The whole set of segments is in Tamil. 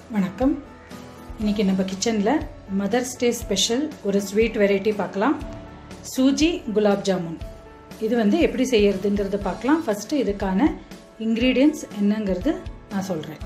வணக்கம் இன்றைக்கி நம்ம கிச்சனில் மதர்ஸ் டே ஸ்பெஷல் ஒரு ஸ்வீட் வெரைட்டி பார்க்கலாம் சூஜி குலாப் ஜாமுன் இது வந்து எப்படி செய்யறதுங்கிறத பார்க்கலாம் ஃபஸ்ட்டு இதுக்கான இன்க்ரீடியன்ட்ஸ் என்னங்கிறது நான் சொல்கிறேன்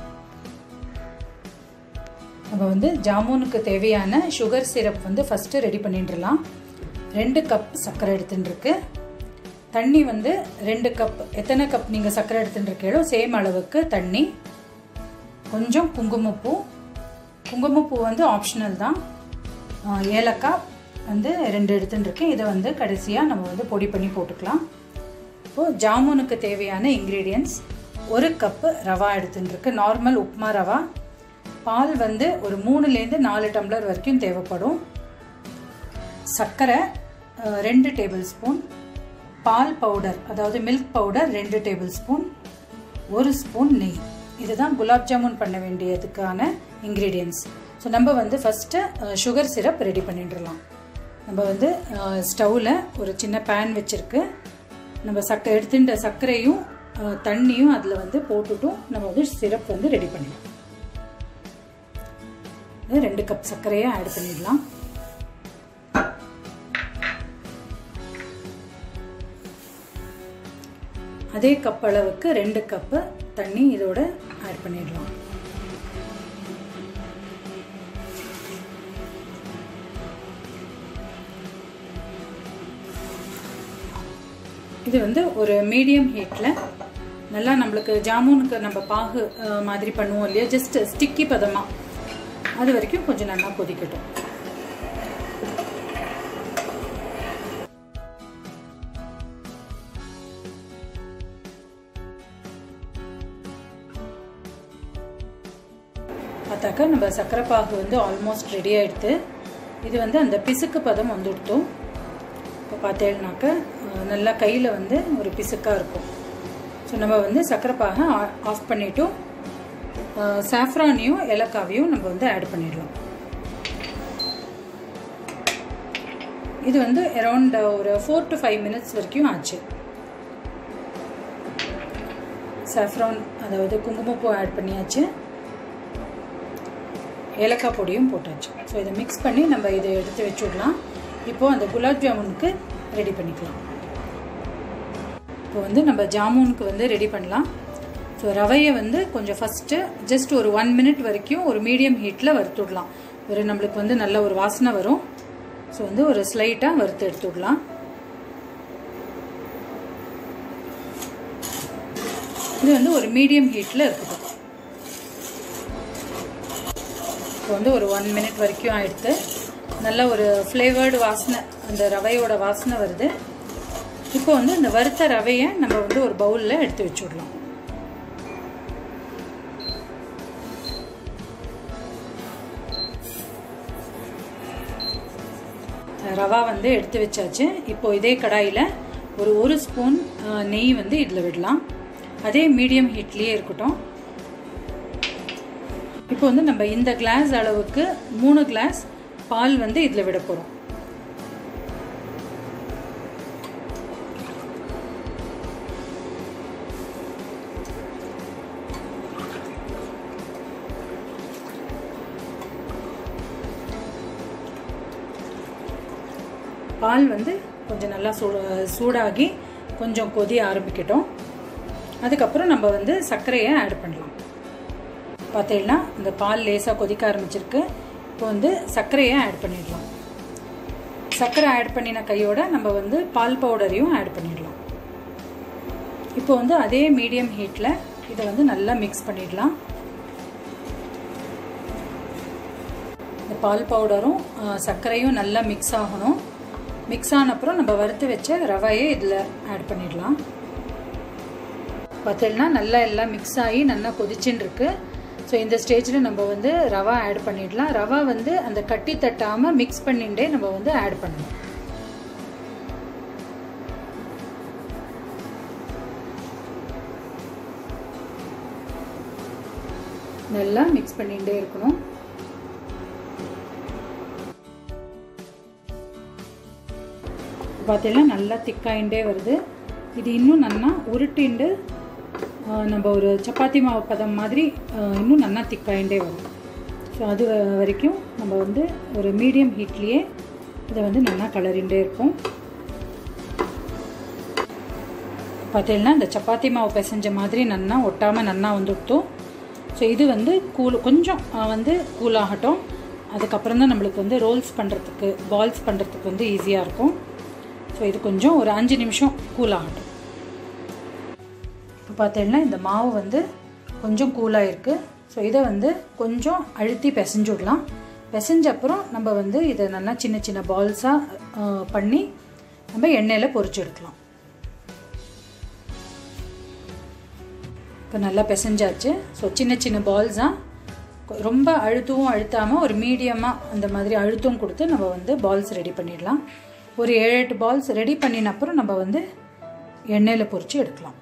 நம்ம வந்து ஜாமுனுக்கு தேவையான சுகர் சிரப் வந்து ஃபஸ்ட்டு ரெடி பண்ணிட்டுலாம் ரெண்டு கப் சர்க்கரை எடுத்துட்டுருக்கு தண்ணி வந்து ரெண்டு கப் எத்தனை கப் நீங்கள் சர்க்கரை எடுத்துட்டுருக்கீங்களோ சேம் அளவுக்கு தண்ணி கொஞ்சம் குங்குமப்பூ குங்குமப்பூ வந்து ஆப்ஷனல் தான் ஏலக்காய் வந்து ரெண்டு எடுத்துட்டுருக்கேன் இதை வந்து கடைசியாக நம்ம வந்து பொடி பண்ணி போட்டுக்கலாம் இப்போது ஜாமுனுக்கு தேவையான இன்க்ரீடியன்ஸ் ஒரு கப்பு ரவா எடுத்துட்டுருக்கு நார்மல் உப்மா ரவா பால் வந்து ஒரு மூணுலேருந்து நாலு டம்ளர் வரைக்கும் தேவைப்படும் சர்க்கரை ரெண்டு டேபிள் ஸ்பூன் பால் பவுடர் அதாவது மில்க் பவுடர் ரெண்டு டேபிள் ஸ்பூன் ஒரு ஸ்பூன் நெய் இதுதான் குலாப் ஜாமுன் பண்ண வேண்டியதுக்கான இன்க்ரீடியன்ஸ் ஸோ நம்ம வந்து ஃபஸ்ட்டு சுகர் சிரப் ரெடி பண்ணிடலாம் நம்ம வந்து ஸ்டவ்வில் ஒரு சின்ன பேன் வச்சுருக்கு நம்ம சக்கரை எடுத்துட்ட சர்க்கரையும் தண்ணியும் அதில் வந்து போட்டுட்டும் நம்ம வந்து சிரப் வந்து ரெடி பண்ணிடலாம் ரெண்டு கப் சர்க்கரையை ஆட் பண்ணிடலாம் அதே கப் அளவுக்கு ரெண்டு கப்பு தண்ணி இதோட ஆட் பண்ணிடலாம் இது வந்து ஒரு மீடியம் ஹீட்டில் நல்லா நம்மளுக்கு ஜாமுனுக்கு நம்ம பாகு மாதிரி பண்ணுவோம் இல்லையா ஜஸ்ட் ஸ்டிக்கி பதமாக அது வரைக்கும் கொஞ்சம் நல்லா கொதிக்கட்டும் பார்த்தாக்கா நம்ம சர்க்கரை பாகு வந்து ஆல்மோஸ்ட் ரெடி ஆகிடுது இது வந்து அந்த பிசுக்கு பதம் வந்துடுத்தோம் இப்போ பார்த்தேன்னாக்க நல்லா கையில் வந்து ஒரு பிசுக்காக இருக்கும் ஸோ நம்ம வந்து சர்க்கரை பாகை ஆஃப் பண்ணிவிட்டும் சாஃப்ரானையும் ஏலக்காவையும் நம்ம வந்து ஆட் பண்ணிடலாம் இது வந்து அரௌண்ட் ஒரு ஃபோர் டு ஃபைவ் மினிட்ஸ் வரைக்கும் ஆச்சு சாஃப்ரான் அதாவது குங்குமப்பூ ஆட் பண்ணியாச்சு ஏலக்காய் பொடியும் போட்டாச்சு ஸோ இதை மிக்ஸ் பண்ணி நம்ம இதை எடுத்து வச்சுடலாம் இப்போது அந்த குலாப் ஜாமுனுக்கு ரெடி பண்ணிக்கலாம் இப்போ வந்து நம்ம ஜாமுனுக்கு வந்து ரெடி பண்ணலாம் ஸோ ரவையை வந்து கொஞ்சம் ஃபஸ்ட்டு ஜஸ்ட் ஒரு ஒன் மினிட் வரைக்கும் ஒரு மீடியம் ஹீட்டில் வறுத்துடலாம் ஒரு நம்மளுக்கு வந்து நல்ல ஒரு வாசனை வரும் ஸோ வந்து ஒரு ஸ்லைட்டாக வறுத்து எடுத்துடலாம் இது வந்து ஒரு மீடியம் ஹீட்டில் இருக்கட்டும் இப்போ வந்து ஒரு ஒன் மினிட் வரைக்கும் ஆயிடுத்து நல்ல ஒரு ஃப்ளேவர்டு வாசனை அந்த ரவையோட வாசனை வருது இப்போ வந்து இந்த வறுத்த ரவையை நம்ம வந்து ஒரு பவுலில் எடுத்து வச்சுடலாம் ரவா வந்து எடுத்து வச்சாச்சு இப்போ இதே கடாயில் ஒரு ஒரு ஸ்பூன் நெய் வந்து இதில் விடலாம் அதே மீடியம் ஹீட்லேயே இருக்கட்டும் இப்போ வந்து நம்ம இந்த கிளாஸ் அளவுக்கு மூணு கிளாஸ் பால் வந்து இதில் விட போகிறோம் பால் வந்து கொஞ்சம் நல்லா சூ சூடாகி கொஞ்சம் கொதி ஆரம்பிக்கட்டும் அதுக்கப்புறம் நம்ம வந்து சர்க்கரையை ஆட் பண்ணலாம் பார்த்தீங்கன்னா இந்த பால் லேசாக கொதிக்க ஆரம்பிச்சிருக்கு இப்போ வந்து சர்க்கரையை ஆட் பண்ணிடலாம் சர்க்கரை ஆட் பண்ணின கையோட நம்ம வந்து பால் பவுடரையும் ஆட் பண்ணிடலாம் இப்போ வந்து அதே மீடியம் ஹீட்டில் இதை வந்து நல்லா மிக்ஸ் பண்ணிடலாம் இந்த பால் பவுடரும் சர்க்கரையும் நல்லா மிக்ஸ் ஆகணும் மிக்ஸ் ஆன அப்புறம் நம்ம வறுத்து வச்ச ரவையை இதில் ஆட் பண்ணிடலாம் பார்த்தீங்கன்னா நல்லா எல்லாம் மிக்ஸ் ஆகி நல்லா கொதிச்சுன்னு இருக்கு ஸோ இந்த ஸ்டேஜில் நம்ம வந்து ரவா ஆட் பண்ணிடலாம் ரவா வந்து அந்த கட்டி தட்டாமல் மிக்ஸ் பண்ணிகிட்டே நம்ம வந்து ஆட் பண்ணணும் நல்லா மிக்ஸ் பண்ணிகிட்டே இருக்கணும் பார்த்தீங்கன்னா நல்லா திக்காயிண்டே வருது இது இன்னும் நல்லா உருட்டிண்டு நம்ம ஒரு சப்பாத்தி மாவு பதம் மாதிரி இன்னும் நல்லா திக்காயிண்டே வரும் ஸோ அது வ- வரைக்கும் நம்ம வந்து ஒரு மீடியம் ஹீட்லேயே இதை வந்து நல்லா கலரிண்டே இருப்போம் பார்த்தீங்கன்னா இந்த சப்பாத்தி மாவு பிசைஞ்ச மாதிரி நன்னா ஒட்டாமல் நன்னா வந்துட்டோம் ஸோ இது வந்து கூல் கொஞ்சம் அஹ், வந்து கூல் ஆகட்டும் அதுக்கப்புறம் தான் நம்மளுக்கு வந்து ரோல்ஸ் பண்ணுறதுக்கு பால்ஸ் பண்ணுறதுக்கு வந்து ஈஸியாக இருக்கும் ஸோ இது கொஞ்சம் ஒரு அஞ்சு நிமிஷம் கூல் ஆகட்டும் இப்போ பார்த்தீங்கன்னா இந்த மாவு வந்து கொஞ்சம் கூலாக இருக்குது ஸோ இதை வந்து கொஞ்சம் அழுத்தி பிசைஞ்சு விடலாம் பிசைஞ்ச அப்புறம் நம்ம வந்து இதை நல்லா சின்ன சின்ன பால்ஸாக பண்ணி நம்ம எண்ணெயில் பொரிச்சு எடுக்கலாம் இப்போ நல்லா பிசைஞ்சாச்சு ஸோ சின்ன சின்ன பால்ஸாக ரொம்ப அழுத்தவும் அழுத்தாமல் ஒரு மீடியமாக அந்த மாதிரி அழுத்தம் கொடுத்து நம்ம வந்து பால்ஸ் ரெடி பண்ணிடலாம் ஒரு ஏழு எட்டு பால்ஸ் ரெடி பண்ணின அப்புறம் நம்ம வந்து எண்ணெயில் பொரிச்சு எடுக்கலாம்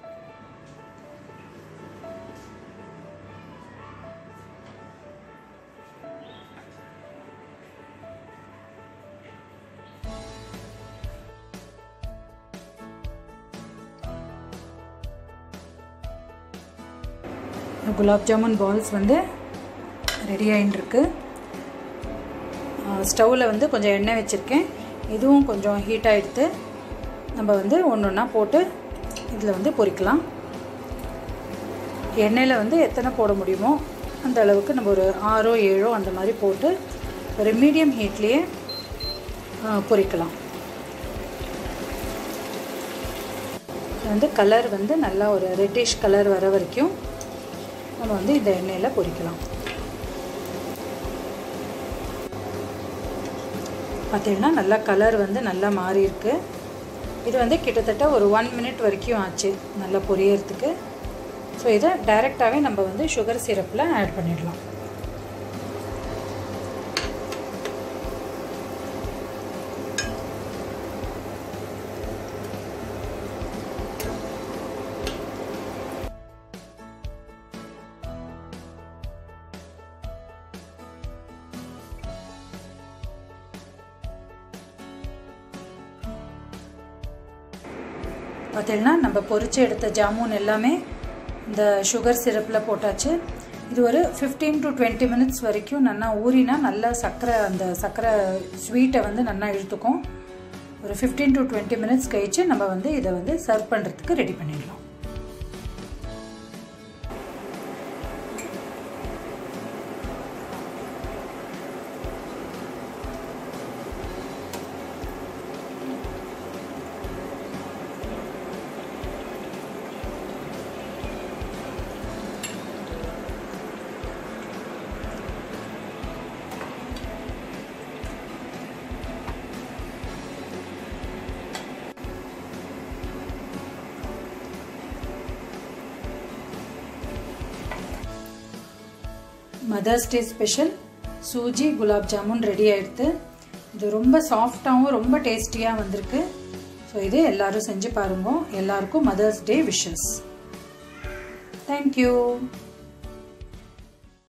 குலாப் ஜாமுன் பால்ஸ் வந்து ரெடி ஆகிட்டுருக்கு ஸ்டவ்வில் வந்து கொஞ்சம் எண்ணெய் வச்சுருக்கேன் இதுவும் கொஞ்சம் ஹீட் ஆகிடுத்து நம்ம வந்து ஒன்று ஒன்றா போட்டு இதில் வந்து பொரிக்கலாம் எண்ணெயில் வந்து எத்தனை போட முடியுமோ அந்த அளவுக்கு நம்ம ஒரு ஆறோ ஏழோ அந்த மாதிரி போட்டு ஒரு மீடியம் ஹீட்லேயே பொரிக்கலாம் இது வந்து கலர் வந்து நல்லா ஒரு ரெட்டிஷ் கலர் வர வரைக்கும் நம்ம வந்து இந்த எண்ணெயில் பொரிக்கலாம் பார்த்தீங்கன்னா நல்லா கலர் வந்து நல்லா மாறி இருக்கு இது வந்து கிட்டத்தட்ட ஒரு ஒன் மினிட் வரைக்கும் ஆச்சு நல்லா பொரியறதுக்கு ஸோ இதை டைரெக்டாகவே நம்ம வந்து சுகர் சிரப்பில் ஆட் பண்ணிடலாம் பார்த்தீங்கன்னா நம்ம பொரிச்சு எடுத்த ஜாமுன் எல்லாமே இந்த சுகர் சிரப்பில் போட்டாச்சு இது ஒரு ஃபிஃப்டீன் டு டுவெண்ட்டி மினிட்ஸ் வரைக்கும் நல்லா ஊறினா நல்லா சர்க்கரை அந்த சர்க்கரை ஸ்வீட்டை வந்து நல்லா இழுத்துக்கும் ஒரு ஃபிஃப்டீன் டு டுவெண்ட்டி மினிட்ஸ் கழிச்சு நம்ம வந்து இதை வந்து சர்வ் பண்ணுறதுக்கு ரெடி பண்ணிடலாம் mothers day special suji gulab jamun ready ஆயிடுது இது ரொம்ப சாஃப்டாகவும் ரொம்ப டேஸ்டியாக வந்திருக்கு ஸோ இது எல்லாரும் செஞ்சு பாருங்க எல்லாருக்கும் மதர்ஸ் டே விஷஸ் தேங்க்யூ